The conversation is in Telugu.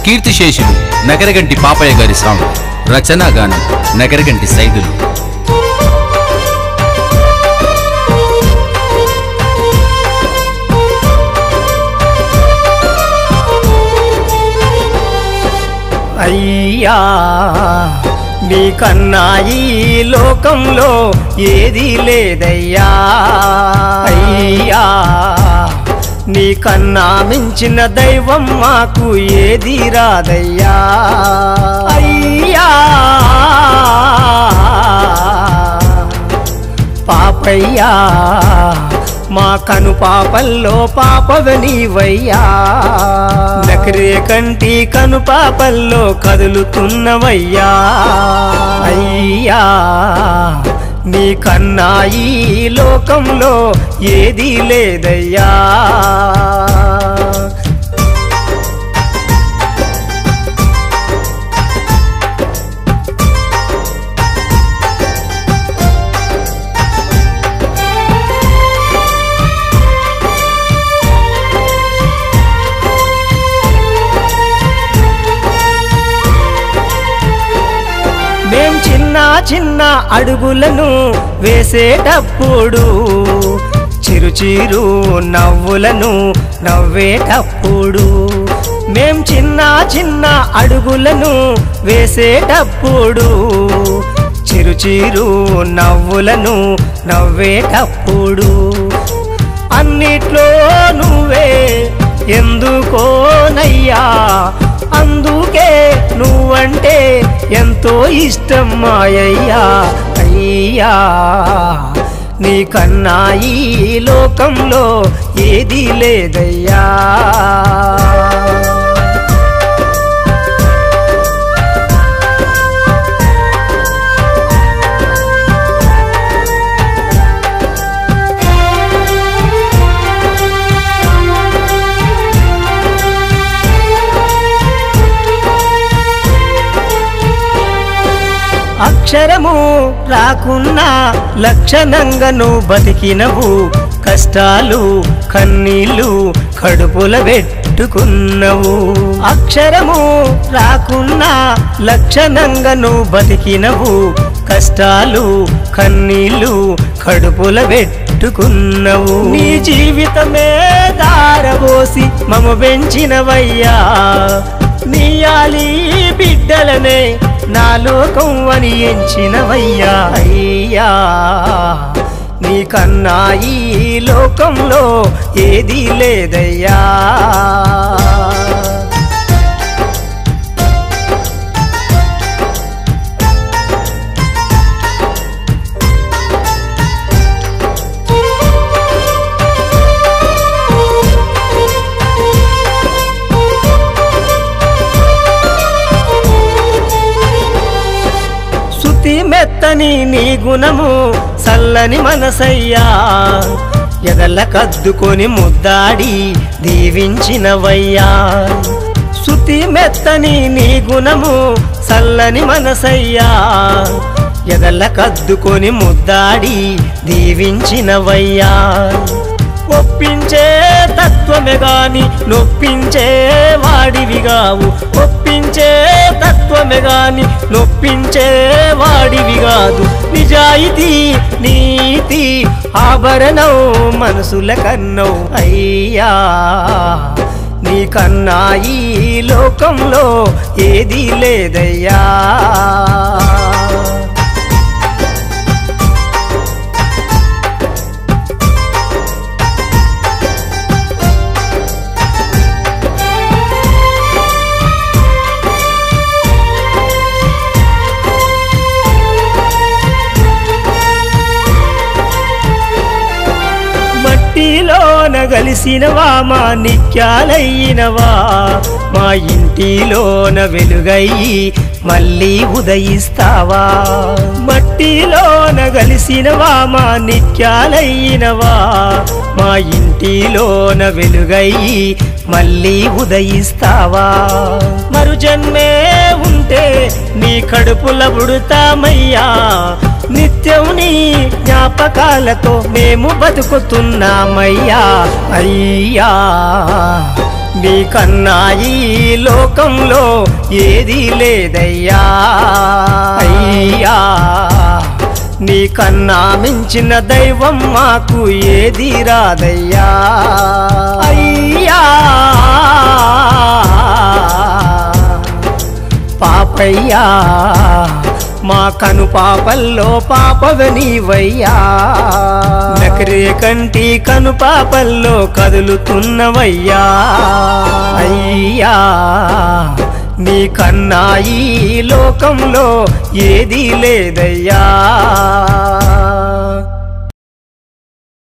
కీర్తిశేషులు నగరగంటి పాపయ్య గారి సాంగ్ రచనా గానం నగరగంటి సైదులు అయ్యా నీకన్నా ఈ లోకంలో ఏది లేదయ్యా అయ్యా నీకన్నా మించిన దైవం మాకు ఏది రాదయ్యా అయ్యా పాపయ్యా మా కను పాపల్లో పాపవనీవయ్యా నకరే కంటి కను పాపల్లో కదులుతున్నవయ్యా అయ్యా నీ కన్నా ఈ లోకంలో ఏదీ లేదయ్యా మేం చిన్న చిన్న అడుగులను వేసేటప్పుడు చిరు చిరు నవ్వులను నవ్వేటప్పుడు మేం చిన్న చిన్న అడుగులను వేసేటప్పుడు చిరు చిరు నవ్వులను నవ్వేటప్పుడు అన్నిట్లో నువ్వే ఎందుకోనయ్యా అందుకే నువ్వంటే ఎంతో ఇష్టం మాయయ్యా అయ్యా నీకన్నా ఈ లోకంలో ఏదీ లేదయ్యా అక్షరము రాకున్నా లక్షణంగను బతికినవు కష్టాలు కన్నీళ్ళు కడుపుల పెట్టుకున్నవు అక్షరము రాకున్నా లక్షణంగను బతికినవు కష్టాలు కన్నీళ్ళు కడుపుల పెట్టుకున్నవు నీ జీవితమే దారబోసి మమ పెంచినవయ్యా నీయాలి బిడ్డలనే నా లోకం అని ఎంచినవయ్యా అయ్యా నీకన్నా ఈ లోకంలో ఏదీ లేదయ్యా శృతి మెత్తని నీ గుణము చల్లని మనసయ్యా ఎదల కద్దుకొని ముద్దాడి దీవించినవయ్యా శృతి మెత్తని నీ గుణము చల్లని మనసయ్యా ఎదల కద్దుకొని ముద్దాడి దీవించినవయ్యా ఒప్పించే తత్వమే గాని నొప్పించే వాడివిగావు ఒప్పించే తత్వమే గాని నొప్పించే వాడివి కాదు నిజాయితీ నీతి ఆభరణం మనసుల కన్నవు అయ్యా నీకన్నా ఈ లోకంలో ఏదీ లేదయ్యా మట్టిలోన గలిసినవా మా నిత్యాలయ్యినవా మా ఇంటిలోన వెలుగయ్యి మళ్ళీ ఉదయిస్తావా మట్టిలోన గలిసినవా మా నిత్యాలయ్యినవా మా ఇంటిలోన వెలుగయ్యి మళ్ళీ ఉదయిస్తావా మరు జన్మే ఉంటే నీ కడుపుల పుడతామయ్యా నిత్యం నీ జ్ఞాపకాలతో మేము బతుకుతున్నామయ్యా అయ్యా నీకన్నా ఈ లోకంలో ఏది లేదయ్యా అయ్యా నీకన్నా మించిన దైవం మాకు ఏది రాదయ్యా అయ్యా పాపయ్యా మా కను పాపల్లో పాపవ నీవయ్యా నకరే కంటి కను పాపల్లో కదులుతున్నవయ్యా అయ్యా నీకన్నా ఈ లోకంలో ఏదీ లేదయ్యా